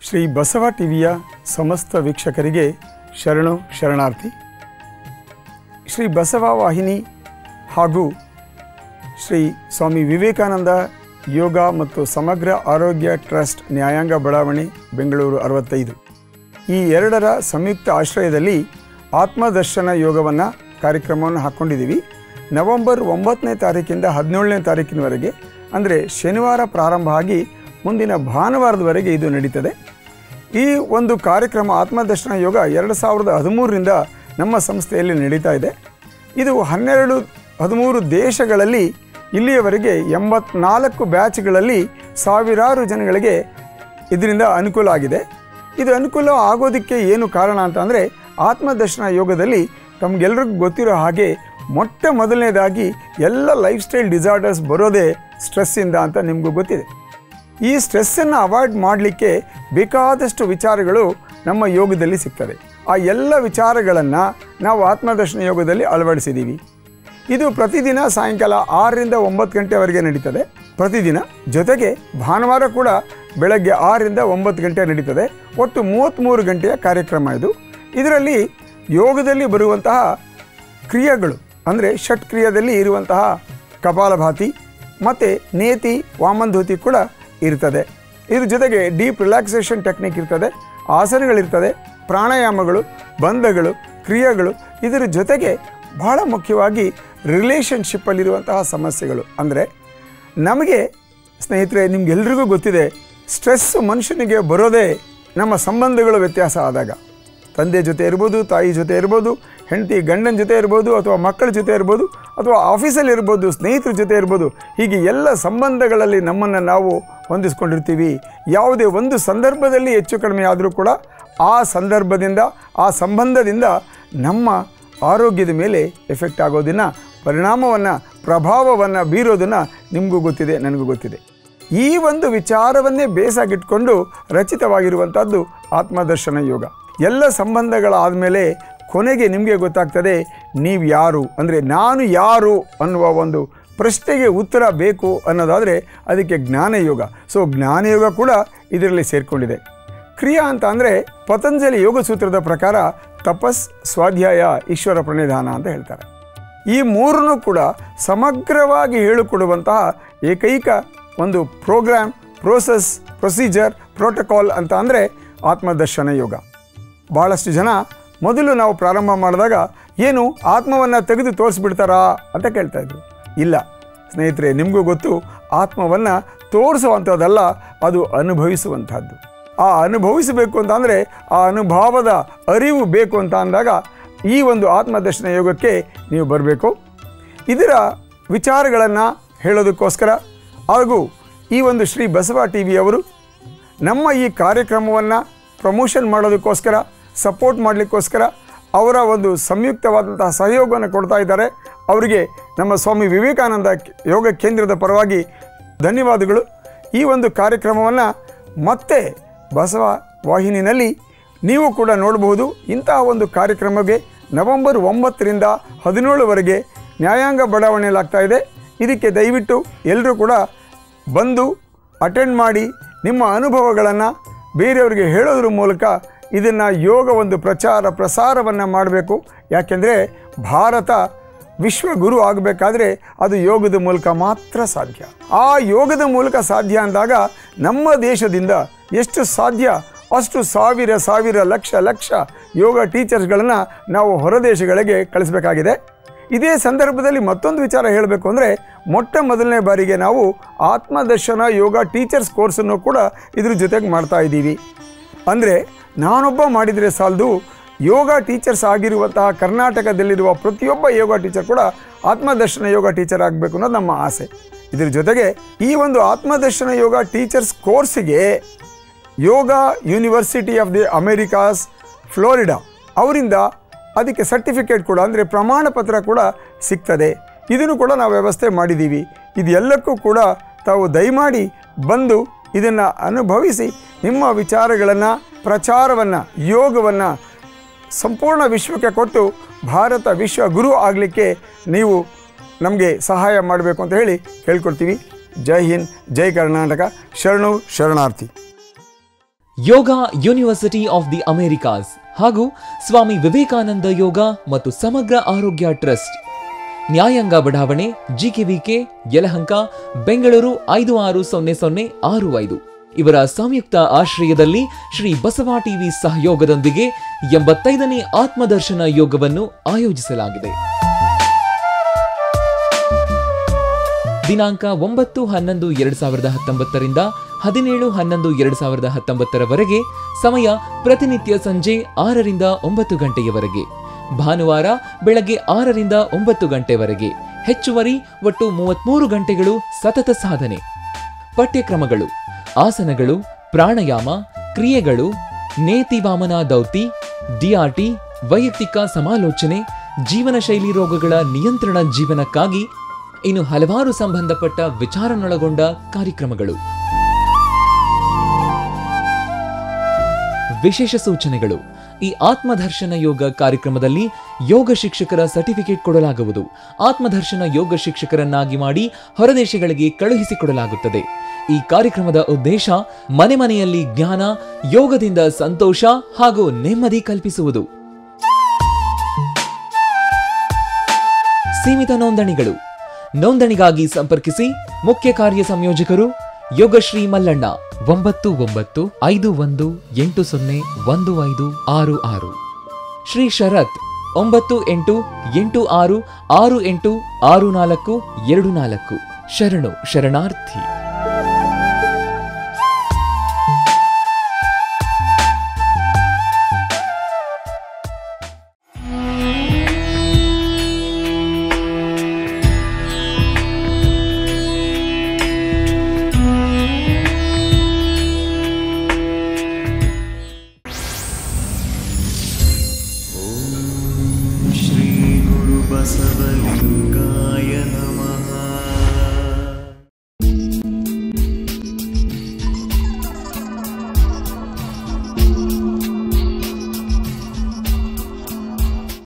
ಶ್ರೀ ಬಸವ ಟಿವಿಯ ಸಮಸ್ತ ವೀಕ್ಷಕರಿಗೆ ಶರಣು ಶರಣಾರ್ಥಿ ಶ್ರೀ ಬಸವ ವಾಹಿನಿ ಹಾಗೂ ಶ್ರೀ ಸ್ವಾಮಿ ವಿವೇಕಾನಂದ ಯೋಗ ಮತ್ತು ಸಮಗ್ರ ಆರೋಗ್ಯ ಟ್ರಸ್ಟ್ ನ್ಯಾಯಾಂಗ ಬಡಾವಣೆ ಬೆಂಗಳೂರು ಅರವತ್ತೈದು ಈ ಎರಡರ ಸಂಯುಕ್ತ ಆಶ್ರಯದಲ್ಲಿ ಆತ್ಮದರ್ಶನ ಯೋಗವನ್ನು ಕಾರ್ಯಕ್ರಮವನ್ನು ಹಾಕ್ಕೊಂಡಿದ್ದೀವಿ ನವೆಂಬರ್ ಒಂಬತ್ತನೇ ತಾರೀಕಿಂದ ಹದಿನೇಳನೇ ತಾರೀಕಿನವರೆಗೆ ಅಂದರೆ ಶನಿವಾರ ಪ್ರಾರಂಭ ಆಗಿ ಮುಂದಿನ ಭಾನುವಾರದವರೆಗೆ ಇದು ನಡೀತದೆ ಈ ಒಂದು ಕಾರ್ಯಕ್ರಮ ಆತ್ಮದರ್ಶನ ಯೋಗ ಎರಡು ಸಾವಿರದ ಹದಿಮೂರರಿಂದ ನಮ್ಮ ಸಂಸ್ಥೆಯಲ್ಲಿ ನಡೀತಾ ಇದೆ ಇದು ಹನ್ನೆರಡು ಹದಿಮೂರು ದೇಶಗಳಲ್ಲಿ ಇಲ್ಲಿಯವರೆಗೆ ಎಂಬತ್ನಾಲ್ಕು ಬ್ಯಾಚ್ಗಳಲ್ಲಿ ಸಾವಿರಾರು ಜನಗಳಿಗೆ ಇದರಿಂದ ಅನುಕೂಲ ಆಗಿದೆ ಇದು ಅನುಕೂಲ ಆಗೋದಕ್ಕೆ ಏನು ಕಾರಣ ಅಂತ ಅಂದರೆ ಆತ್ಮದರ್ಶನ ಯೋಗದಲ್ಲಿ ತಮಗೆಲ್ಲರಿಗೂ ಗೊತ್ತಿರೋ ಹಾಗೆ ಮೊಟ್ಟ ಮೊದಲನೇದಾಗಿ ಎಲ್ಲ ಲೈಫ್ ಸ್ಟೈಲ್ ಡಿಸಾರ್ಡರ್ಸ್ ಬರೋದೇ ಸ್ಟ್ರೆಸ್ಸಿಂದ ಅಂತ ನಿಮಗೂ ಗೊತ್ತಿದೆ ಈ ಸ್ಟ್ರೆಸ್ಸನ್ನು ಅವಾಯ್ಡ್ ಮಾಡಲಿಕ್ಕೆ ಬೇಕಾದಷ್ಟು ವಿಚಾರಗಳು ನಮ್ಮ ಯೋಗದಲ್ಲಿ ಸಿಗ್ತದೆ ಆ ಎಲ್ಲ ವಿಚಾರಗಳನ್ನು ನಾವು ಆತ್ಮದರ್ಶನ ಯೋಗದಲ್ಲಿ ಅಳವಡಿಸಿದ್ದೀವಿ ಇದು ಪ್ರತಿದಿನ ಸಾಯಂಕಾಲ ಆರರಿಂದ ಒಂಬತ್ತು ಗಂಟೆವರೆಗೆ ನಡೀತದೆ ಪ್ರತಿದಿನ ಜೊತೆಗೆ ಭಾನುವಾರ ಕೂಡ ಬೆಳಗ್ಗೆ ಆರರಿಂದ ಒಂಬತ್ತು ಗಂಟೆ ನಡೀತದೆ ಒಟ್ಟು ಮೂವತ್ತ್ಮೂರು ಗಂಟೆಯ ಕಾರ್ಯಕ್ರಮ ಇದು ಇದರಲ್ಲಿ ಯೋಗದಲ್ಲಿ ಬರುವಂತಹ ಕ್ರಿಯೆಗಳು ಅಂದರೆ ಷಟ್ ಕ್ರಿಯೆಯಲ್ಲಿ ಇರುವಂತಹ ಕಪಾಲಭಾತಿ ಮತ್ತು ನೇತಿ ವಾಮಂಧೂತಿ ಕೂಡ ಇರ್ತದೆ ಇದ್ರ ಜೊತೆಗೆ ಡೀಪ್ ರಿಲ್ಯಾಕ್ಸೇಷನ್ ಟೆಕ್ನಿಕ್ ಇರ್ತದೆ ಆಸನಗಳಿರ್ತದೆ ಪ್ರಾಣಾಯಾಮಗಳು ಬಂಧಗಳು ಕ್ರಿಯೆಗಳು ಇದರ ಜೊತೆಗೆ ಬಹಳ ಮುಖ್ಯವಾಗಿ ರಿಲೇಷನ್ಶಿಪ್ಪಲ್ಲಿರುವಂತಹ ಸಮಸ್ಯೆಗಳು ಅಂದರೆ ನಮಗೆ ಸ್ನೇಹಿತರೆ ನಿಮ್ಗೆಲ್ರಿಗೂ ಗೊತ್ತಿದೆ ಸ್ಟ್ರೆಸ್ ಮನುಷ್ಯನಿಗೆ ಬರೋದೇ ನಮ್ಮ ಸಂಬಂಧಗಳು ವ್ಯತ್ಯಾಸ ಆದಾಗ ತಂದೆ ಜೊತೆ ಇರ್ಬೋದು ತಾಯಿ ಜೊತೆ ಇರ್ಬೋದು ಹೆಂಡತಿ ಗಂಡನ ಜೊತೆ ಇರ್ಬೋದು ಅಥವಾ ಮಕ್ಕಳ ಜೊತೆ ಇರ್ಬೋದು ಅಥವಾ ಆಫೀಸಲ್ಲಿ ಇರ್ಬೋದು ಸ್ನೇಹಿತರ ಜೊತೆ ಇರ್ಬೋದು ಹೀಗೆ ಎಲ್ಲ ಸಂಬಂಧಗಳಲ್ಲಿ ನಮ್ಮನ್ನು ನಾವು ಹೊಂದಿಸ್ಕೊಂಡಿರ್ತೀವಿ ಯಾವುದೇ ಒಂದು ಸಂದರ್ಭದಲ್ಲಿ ಹೆಚ್ಚು ಕಡಿಮೆ ಆದರೂ ಕೂಡ ಆ ಸಂದರ್ಭದಿಂದ ಆ ಸಂಬಂಧದಿಂದ ನಮ್ಮ ಆರೋಗ್ಯದ ಮೇಲೆ ಎಫೆಕ್ಟ್ ಆಗೋದನ್ನು ಪರಿಣಾಮವನ್ನು ಪ್ರಭಾವವನ್ನು ಬೀರೋದನ್ನು ನಿಮಗೂ ಗೊತ್ತಿದೆ ನನಗೂ ಗೊತ್ತಿದೆ ಈ ಒಂದು ವಿಚಾರವನ್ನೇ ಬೇಸಾಗಿಟ್ಕೊಂಡು ರಚಿತವಾಗಿರುವಂಥದ್ದು ಆತ್ಮದರ್ಶನ ಯೋಗ ಎಲ್ಲ ಸಂಬಂಧಗಳಾದಮೇಲೆ ಕೊನೆಗೆ ನಿಮಗೆ ಗೊತ್ತಾಗ್ತದೆ ನೀವು ಯಾರು ಅಂದರೆ ನಾನು ಯಾರು ಅನ್ನುವ ಒಂದು ಪ್ರಶ್ನೆಗೆ ಉತ್ತರ ಬೇಕು ಅನ್ನೋದಾದರೆ ಅದಕ್ಕೆ ಜ್ಞಾನಯೋಗ ಸೊ ಜ್ಞಾನಯೋಗ ಕೂಡ ಇದರಲ್ಲಿ ಸೇರಿಕೊಂಡಿದೆ ಕ್ರಿಯಾ ಅಂತ ಅಂದರೆ ಪತಂಜಲಿ ಯೋಗ ಸೂತ್ರದ ಪ್ರಕಾರ ತಪಸ್ ಸ್ವಾಧ್ಯಾಯ ಈಶ್ವರ ಪ್ರಣಿಧಾನ ಅಂತ ಹೇಳ್ತಾರೆ ಈ ಮೂರನ್ನು ಕೂಡ ಸಮಗ್ರವಾಗಿ ಹೇಳಿಕೊಡುವಂತಹ ಏಕೈಕ ಒಂದು ಪ್ರೋಗ್ರಾಮ್ ಪ್ರೋಸೆಸ್ ಪ್ರೊಸೀಜರ್ ಪ್ರೋಟೋಕಾಲ್ ಅಂತ ಅಂದರೆ ಆತ್ಮದರ್ಶನ ಯೋಗ ಭಾಳಷ್ಟು ಜನ ಮೊದಲು ನಾವು ಪ್ರಾರಂಭ ಮಾಡಿದಾಗ ಏನು ಆತ್ಮವನ್ನು ತೆಗೆದು ತೋರಿಸ್ಬಿಡ್ತಾರಾ ಅಂತ ಕೇಳ್ತಾ ಇದ್ರು ಇಲ್ಲ ಸ್ನೇಹಿತರೆ ನಿಮಗೂ ಗೊತ್ತು ಆತ್ಮವನ್ನು ತೋರಿಸುವಂಥದ್ದಲ್ಲ ಅದು ಅನುಭವಿಸುವಂಥದ್ದು ಆ ಅನುಭವಿಸಬೇಕು ಅಂತ ಅಂದರೆ ಆ ಅನುಭವದ ಅರಿವು ಬೇಕು ಅಂತ ಅಂದಾಗ ಈ ಒಂದು ಆತ್ಮದರ್ಶನ ಯೋಗಕ್ಕೆ ನೀವು ಬರಬೇಕು ಇದರ ವಿಚಾರಗಳನ್ನು ಹೇಳೋದಕ್ಕೋಸ್ಕರ ಹಾಗೂ ಈ ಒಂದು ಶ್ರೀ ಬಸವ ಟಿ ವಿಯವರು ನಮ್ಮ ಈ ಕಾರ್ಯಕ್ರಮವನ್ನು ಪ್ರಮೋಷನ್ ಮಾಡೋದಕ್ಕೋಸ್ಕರ ಸಪೋರ್ಟ್ ಮಾಡಲಿಕ್ಕೋಸ್ಕರ ಅವರ ಒಂದು ಸಂಯುಕ್ತವಾದಂತಹ ಸಹಯೋಗವನ್ನು ಕೊಡ್ತಾ ಇದ್ದಾರೆ ಅವರಿಗೆ ನಮ್ಮ ಸ್ವಾಮಿ ವಿವೇಕಾನಂದ ಯೋಗ ಕೇಂದ್ರದ ಪರವಾಗಿ ಧನ್ಯವಾದಗಳು ಈ ಒಂದು ಕಾರ್ಯಕ್ರಮವನ್ನು ಮತ್ತೆ ಬಸವ ವಾಹಿನಿನಲ್ಲಿ ನೀವು ಕೂಡ ನೋಡಬಹುದು ಇಂತಹ ಒಂದು ಕಾರ್ಯಕ್ರಮಕ್ಕೆ ನವೆಂಬರ್ ಒಂಬತ್ತರಿಂದ ಹದಿನೇಳವರೆಗೆ ನ್ಯಾಯಾಂಗ ಬಡಾವಣೆಯಲ್ಲಾಗ್ತಾ ಇದೆ ಇದಕ್ಕೆ ದಯವಿಟ್ಟು ಎಲ್ಲರೂ ಕೂಡ ಬಂದು ಅಟೆಂಡ್ ಮಾಡಿ ನಿಮ್ಮ ಅನುಭವಗಳನ್ನು ಬೇರೆಯವರಿಗೆ ಹೇಳೋದ್ರ ಮೂಲಕ ಇದನ್ನು ಯೋಗ ಒಂದು ಪ್ರಚಾರ ಪ್ರಸಾರವನ್ನು ಮಾಡಬೇಕು ಯಾಕೆಂದರೆ ಭಾರತ ವಿಶ್ವಗುರು ಆಗಬೇಕಾದ್ರೆ ಅದು ಯೋಗದ ಮೂಲಕ ಮಾತ್ರ ಸಾಧ್ಯ ಆ ಯೋಗದ ಮೂಲಕ ಸಾಧ್ಯ ಅಂದಾಗ ನಮ್ಮ ದೇಶದಿಂದ ಎಷ್ಟು ಸಾಧ್ಯ ಅಷ್ಟು ಸಾವಿರ ಸಾವಿರ ಲಕ್ಷ ಲಕ್ಷ ಯೋಗ ಟೀಚರ್ಸ್ಗಳನ್ನು ನಾವು ಹೊರದೇಶಗಳಿಗೆ ಕಳಿಸಬೇಕಾಗಿದೆ ಇದೇ ಸಂದರ್ಭದಲ್ಲಿ ಮತ್ತೊಂದು ವಿಚಾರ ಹೇಳಬೇಕು ಅಂದರೆ ಮೊಟ್ಟ ಮೊದಲನೇ ಬಾರಿಗೆ ನಾವು ಆತ್ಮದರ್ಶನ ಯೋಗ ಟೀಚರ್ಸ್ ಕೋರ್ಸನ್ನು ಕೂಡ ಇದ್ರ ಜೊತೆಗೆ ಮಾಡ್ತಾ ಇದ್ದೀವಿ ಅಂದರೆ ನಾನೊಬ್ಬ ಮಾಡಿದರೆ ಸಾಲದು ಯೋಗ ಟೀಚರ್ಸ್ ಆಗಿರುವಂತಹ ಕರ್ನಾಟಕದಲ್ಲಿರುವ ಪ್ರತಿಯೊಬ್ಬ ಯೋಗ ಟೀಚರ್ ಕೂಡ ಆತ್ಮದರ್ಶನ ಯೋಗ ಟೀಚರ್ ಆಗಬೇಕು ಅನ್ನೋದು ನಮ್ಮ ಆಸೆ ಇದ್ರ ಜೊತೆಗೆ ಈ ಒಂದು ಆತ್ಮದರ್ಶನ ಯೋಗ ಟೀಚರ್ಸ್ ಕೋರ್ಸಿಗೆ Yoga University of the Americas Florida ಅವರಿಂದ ಅದಕ್ಕೆ ಸರ್ಟಿಫಿಕೇಟ್ ಕೂಡ ಅಂದರೆ ಪ್ರಮಾಣ ಪತ್ರ ಕೂಡ ಸಿಗ್ತದೆ ಇದನ್ನು ಕೂಡ ನಾವು ವ್ಯವಸ್ಥೆ ಮಾಡಿದ್ದೀವಿ ಇದೆಲ್ಲಕ್ಕೂ ಕೂಡ ತಾವು ದಯಮಾಡಿ ಬಂದು ಇದನ್ನು ಅನುಭವಿಸಿ ನಿಮ್ಮ ವಿಚಾರಗಳನ್ನು ಪ್ರಚಾರವನ್ನು ಯೋಗವನ್ನು ಸಂಪೂರ್ಣ ವಿಶ್ವಕ್ಕೆ ಕೊಟ್ಟು ಭಾರತ ವಿಶ್ವ ಗುರು ಆಗಲಿಕ್ಕೆ ನೀವು ನಮಗೆ ಸಹಾಯ ಮಾಡಬೇಕು ಅಂತ ಹೇಳಿ ಕೇಳ್ಕೊಳ್ತೀವಿ ಜೈ ಹಿಂದ್ ಜೈ ಕರ್ನಾಟಕ ಶರಣು ಶರಣಾರ್ಥಿ Yoga University of the Americas ಹಾಗೂ ಸ್ವಾಮಿ ವಿವೇಕಾನಂದ ಯೋಗ ಮತ್ತು ಸಮಗ್ರ ಆರೋಗ್ಯ ಟ್ರಸ್ಟ್ ನ್ಯಾಯಾಂಗ ಬಡಾವಣೆ ಜಿಕೆವಿಕೆ ಯಲಹಂಕ ಬೆಂಗಳೂರು ಐದು ಆರು ಸೊನ್ನೆ ಸೊನ್ನೆ ಆರು ಐದು ಇವರ ಸಂಯುಕ್ತ ಆಶ್ರಯದಲ್ಲಿ ಶ್ರೀ ಬಸವ ಟಿವಿ ಸಹಯೋಗದೊಂದಿಗೆ ಎಂಬತ್ತೈದನೇ ಆತ್ಮದರ್ಶನ ಯೋಗವನ್ನು ಆಯೋಜಿಸಲಾಗಿದೆ ದಿನಾಂಕ ಒಂಬತ್ತು ಹನ್ನೊಂದು ಎರಡು ಸಾವಿರದ ಹತ್ತೊಂಬತ್ತರಿಂದ ಹದಿನೇಳು ಹನ್ನೊಂದು ಎರಡು ಸಾವಿರದ ಹತ್ತೊಂಬತ್ತರವರೆಗೆ ಸಮಯ ಪ್ರತಿನಿತ್ಯ ಸಂಜೆ ಆರರಿಂದ ಒಂಬತ್ತು ಗಂಟೆಯವರೆಗೆ ಭಾನುವಾರ ಬೆಳಗ್ಗೆ ಆರರಿಂದ ಒಂಬತ್ತು ಗಂಟೆವರೆಗೆ ಹೆಚ್ಚುವರಿ ಒಟ್ಟು ಮೂವತ್ಮೂರು ಗಂಟೆಗಳು ಸತತ ಸಾಧನೆ ಪಠ್ಯಕ್ರಮಗಳು ಆಸನಗಳು ಪ್ರಾಣಾಯಾಮ ಕ್ರಿಯೆಗಳು ನೇತಿ ವಾಮನ ದೌತಿ ಡಿಆರ್ಟಿ ವೈಯಕ್ತಿಕ ಸಮಾಲೋಚನೆ ಜೀವನ ಶೈಲಿ ರೋಗಗಳ ನಿಯಂತ್ರಣ ಜೀವನಕ್ಕಾಗಿ ಇನ್ನು ಹಲವಾರು ಸಂಬಂಧಪಟ್ಟ ವಿಚಾರನೊಳಗೊಂಡ ಕಾರ್ಯಕ್ರಮಗಳು ವಿಶೇಷ ಸೂಚನೆಗಳು ಈ ಆತ್ಮದರ್ಶನ ಯೋಗ ಕಾರ್ಯಕ್ರಮದಲ್ಲಿ ಯೋಗ ಶಿಕ್ಷಕರ ಸರ್ಟಿಫಿಕೇಟ್ ಕೊಡಲಾಗುವುದು ಆತ್ಮದರ್ಶನ ಯೋಗ ಶಿಕ್ಷಕರನ್ನಾಗಿ ಮಾಡಿ ಹೊರದೇಶಗಳಿಗೆ ಕಳುಹಿಸಿಕೊಡಲಾಗುತ್ತದೆ ಈ ಕಾರ್ಯಕ್ರಮದ ಉದ್ದೇಶ ಮನೆ ಮನೆಯಲ್ಲಿ ಜ್ಞಾನ ಯೋಗದಿಂದ ಸಂತೋಷ ಹಾಗೂ ನೆಮ್ಮದಿ ಕಲ್ಪಿಸುವುದು ಸೀಮಿತ ನೋಂದಣಿಗಳು ನೋಂದಣಿಗಾಗಿ ಸಂಪರ್ಕಿಸಿ ಮುಖ್ಯ ಕಾರ್ಯ ಸಂಯೋಜಕರು ಯೋಗಶ್ರೀ ಮಲ್ಲಣ್ಣ ಒಂಬತ್ತು ಒಂಬತ್ತು ಐದು ಒಂದು ಎಂಟು ಸೊನ್ನೆ ಒಂದು ಐದು ಆರು ಆರು ಶ್ರೀ ಶರತ್ ಒಂಬತ್ತು ಎಂಟು ಎಂಟು ಆರು ಆರು ಎಂಟು ಆರು ನಾಲ್ಕು ಎರಡು ನಾಲ್ಕು ಶರಣು ಶರಣಾರ್ಥಿ श्रीगुरुबसवलिङ्गाय नमः